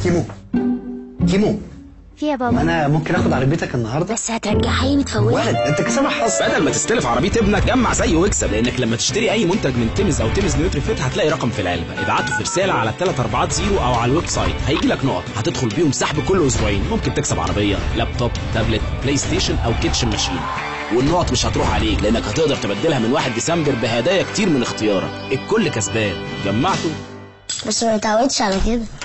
كيمو كيمو في يا بابا انا ممكن اخد عربيتك النهارده بس هترجعها لي تفوتها ولد انت كسبها حظ بدل ما تستلف عربيه ابنك جمع زيه واكسب لانك لما تشتري اي منتج من تيمز او تيمز نيوتريفيت هتلاقي رقم في العلبه ابعته في رساله على 340 او على الويب سايت هيجي لك نقط هتدخل بيهم سحب كل اسبوعين ممكن تكسب عربيه لابتوب تابلت بلاي ستيشن او كيتشن ماشين والنقط مش هتروح عليك لانك هتقدر تبدلها من 1 ديسمبر بهدايا كتير من اختيارك الكل كسبان جمعته بس ما تعودش على كده